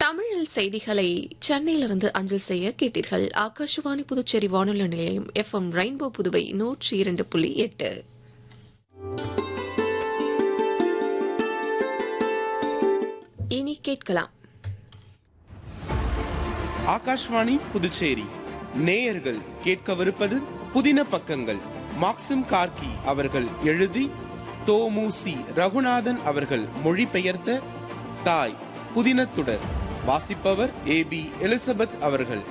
தமிழில் செய்திகளை சென்னையிலிருந்து அஞ்சல் செய்ய கேட்டீர்கள் ஆகாஷவாணி புதுச்சேரி வானொலி நிலையம் எஃப் எம் ரெயின்போ புதுவை நூற்றி இரண்டு புள்ளி எட்டு இனி கேட்கலாம் ஆகாஷ்வாணி புதுச்சேரி நேயர்கள் கேட்கவிருப்பது புதின பக்கங்கள் மாக்சிம் கார்கி அவர்கள் எழுதி தோமுசி ரகுநாதன் அவர்கள் மொழிபெயர்த்த தாய் புதினத்துடர் வாசிப்பவர் ஏ பி எலிசபெத் அவர்கள்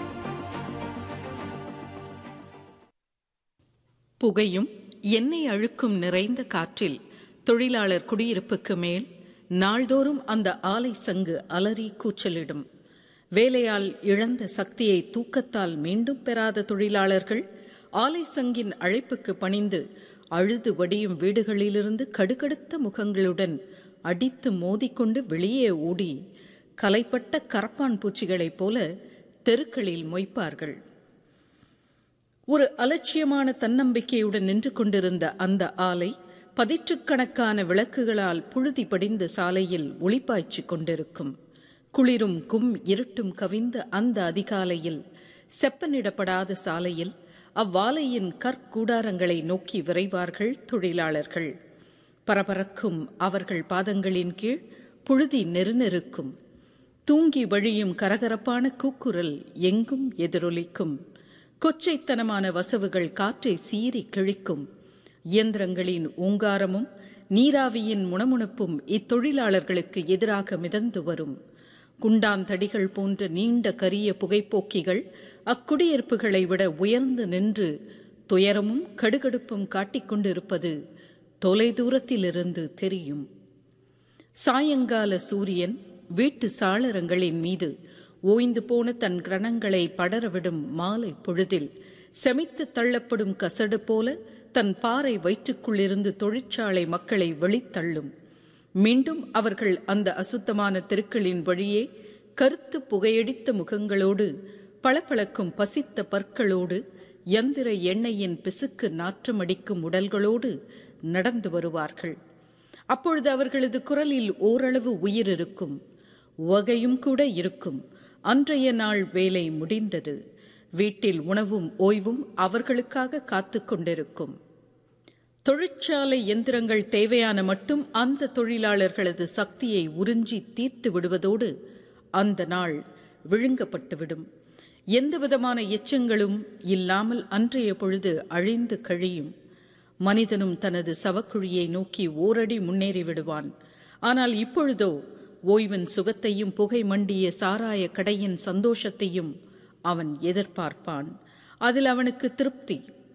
புகையும் எண்ணெய் அழுக்கும் நிறைந்த காற்றில் தொழிலாளர் குடியிருப்புக்கு மேல் நாள்தோறும் அந்த ஆலை சங்கு அலறி கூச்சலிடும் வேலையால் இழந்த சக்தியை தூக்கத்தால் மீண்டும் பெறாத தொழிலாளர்கள் ஆலை சங்கின் அழைப்புக்கு பணிந்து அழுது வடியும் வீடுகளிலிருந்து கடுகடுத்த முகங்களுடன் அடித்து மோதிக்கொண்டு வெளியே ஓடி கலைப்பட்ட கரப்பான் பூச்சிகளைப் போல தெருக்களில் மொய்ப்பார்கள் ஒரு அலட்சியமான தன்னம்பிக்கையுடன் நின்று கொண்டிருந்த அந்த ஆலை பதிற்றுக்கணக்கான விளக்குகளால் புழுதி படிந்த சாலையில் ஒளிப்பாய்ச்சிக் கொண்டிருக்கும் குளிரும் கும் இருட்டும் கவிந்த அந்த அதிகாலையில் செப்பனிடப்படாத சாலையில் அவ்வாலையின் கற்கூடாரங்களை நோக்கி விரைவார்கள் தொழிலாளர்கள் பரபரக்கும் அவர்கள் பாதங்களின் கீழ் புழுதி நெருநெருக்கும் தூங்கி வழியும் கரகரப்பான கூக்குரல் எங்கும் எதிரொலிக்கும் கொச்சைத்தனமான வசவுகள் காற்றை சீறி கிழிக்கும் இயந்திரங்களின் ஓங்காரமும் நீராவியின் முணமுணுப்பும் இத்தொழிலாளர்களுக்கு எதிராக மிதந்து வரும் குண்டாந்தடிகள் போன்ற நீண்ட கரிய புகைப்போக்கிகள் அக்குடியிருப்புகளை விட உயர்ந்து நின்று துயரமும் கடுகடுப்பும் காட்டிக்கொண்டிருப்பது தொலைதூரத்திலிருந்து தெரியும் சாயங்கால சூரியன் வீட்டு சாளரங்களின் மீது ஓய்ந்து போன தன் கிரணங்களை படரவிடும் மாலை பொழுதில் செமித்து தள்ளப்படும் கசடு போல தன் பாறை வயிற்றுக்குள்ளிருந்து தொழிற்சாலை மக்களை வெளித்தள்ளும் மீண்டும் அவர்கள் அந்த அசுத்தமான தெருக்களின் வழியே கருத்து புகையடித்த முகங்களோடு பளபளக்கும் பசித்த பற்களோடு யந்திர எண்ணெயின் பிசுக்கு நாற்றமடிக்கும் உடல்களோடு நடந்து வருவார்கள் அப்பொழுது அவர்களது குரலில் ஓரளவு உயிர் இருக்கும் வகையும் கூட இருக்கும் அன்றைய நாள் வேலை முடிந்தது வீட்டில் உணவும் ஓய்வும் அவர்களுக்காக காத்து கொண்டிருக்கும் தொழிற்சாலை எந்திரங்கள் தேவையான மட்டும் அந்த தொழிலாளர்களது சக்தியை உறிஞ்சி தீர்த்து விடுவதோடு அந்த நாள் விழுங்கப்பட்டுவிடும் எந்தவிதமான எச்சங்களும் இல்லாமல் அன்றைய பொழுது அழிந்து கழியும் மனிதனும் தனது சவக்குழியை நோக்கி ஓரடி முன்னேறி விடுவான் ஆனால் இப்பொழுதோ ஓய்வின் சுகத்தையும் புகை மண்டிய சாராய கடையின் சந்தோஷத்தையும் அவன் எதிர்பார்ப்பான் அதில் அவனுக்கு திருப்தி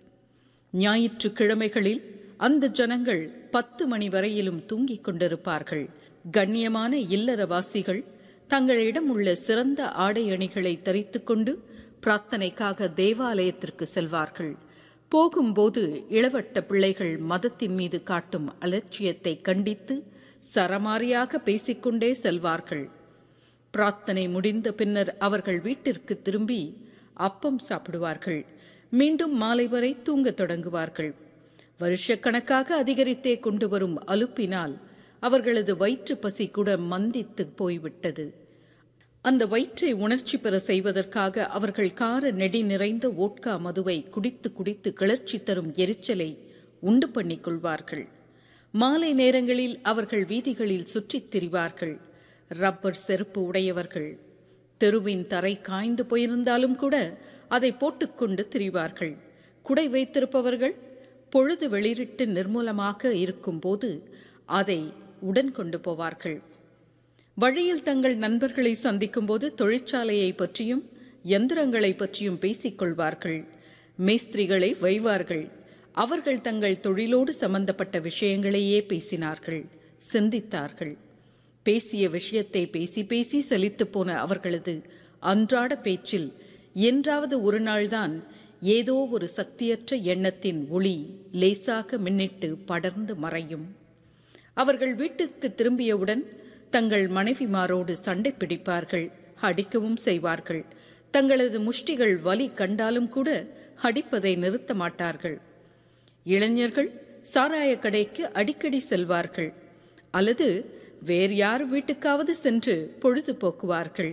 ஞாயிற்றுக்கிழமைகளில் அந்த ஜனங்கள் பத்து மணி வரையிலும் தூங்கிக் கொண்டிருப்பார்கள் கண்ணியமான இல்லறவாசிகள் தங்களிடம் உள்ள சிறந்த ஆடை அணிகளை தரித்துக்கொண்டு பிரார்த்தனைக்காக தேவாலயத்திற்கு செல்வார்கள் போகும்போது இளவட்ட பிள்ளைகள் மதத்தின் மீது காட்டும் அலட்சியத்தை கண்டித்து சரமாரியாக பேசிக்கொண்டே செல்வார்கள் பிரார்த்தனை முடிந்த பின்னர் அவர்கள் வீட்டிற்கு திரும்பி அப்பம் சாப்பிடுவார்கள் மீண்டும் மாலை வரை தூங்கத் தொடங்குவார்கள் வருஷக்கணக்காக அதிகரித்தே கொண்டு வரும் அலுப்பினால் அவர்களது வயிற்று பசி கூட மந்தித்து போய்விட்டது அந்த வயிற்றை உணர்ச்சி பெற செய்வதற்காக அவர்கள் கார நெடி நிறைந்த ஓட்கா மதுவை குடித்து குடித்து கிளர்ச்சி தரும் எரிச்சலை உண்டு பண்ணிக் கொள்வார்கள் மாலை நேரங்களில் அவர்கள் வீதிகளில் சுற்றித் திரிவார்கள் ரப்பர் செருப்பு உடையவர்கள் தெருவின் தரை காய்ந்து போயிருந்தாலும் கூட அதை போட்டுக்கொண்டு திரிவார்கள் குடை வைத்திருப்பவர்கள் பொழுது வெளிரிட்டு நிர்மூலமாக இருக்கும்போது அதை உடன் கொண்டு போவார்கள் வழியில் தங்கள் நண்பர்களை சந்திக்கும் போது தொழிற்சாலையை பற்றியும் எந்திரங்களை பற்றியும் பேசிக்கொள்வார்கள் மேஸ்திரிகளை வைவார்கள் அவர்கள் தங்கள் தொழிலோடு சம்பந்தப்பட்ட விஷயங்களையே பேசினார்கள் சிந்தித்தார்கள் பேசிய விஷயத்தை பேசி பேசி செலித்து போன அவர்களது அன்றாட பேச்சில் என்றாவது ஒரு நாள்தான் ஏதோ ஒரு சக்தியற்ற எண்ணத்தின் ஒளி லேசாக மின்னிட்டு படர்ந்து மறையும் அவர்கள் வீட்டுக்கு திரும்பியவுடன் தங்கள் மனைவிமாரோடு சண்டை பிடிப்பார்கள் அடிக்கவும் செய்வார்கள் தங்களது முஷ்டிகள் வலி கண்டாலும் கூட அடிப்பதை நிறுத்த மாட்டார்கள் இளைஞர்கள் சாராய கடைக்கு அடிக்கடி செல்வார்கள் அல்லது வேறு யார் வீட்டுக்காவது சென்று பொழுது போக்குவார்கள்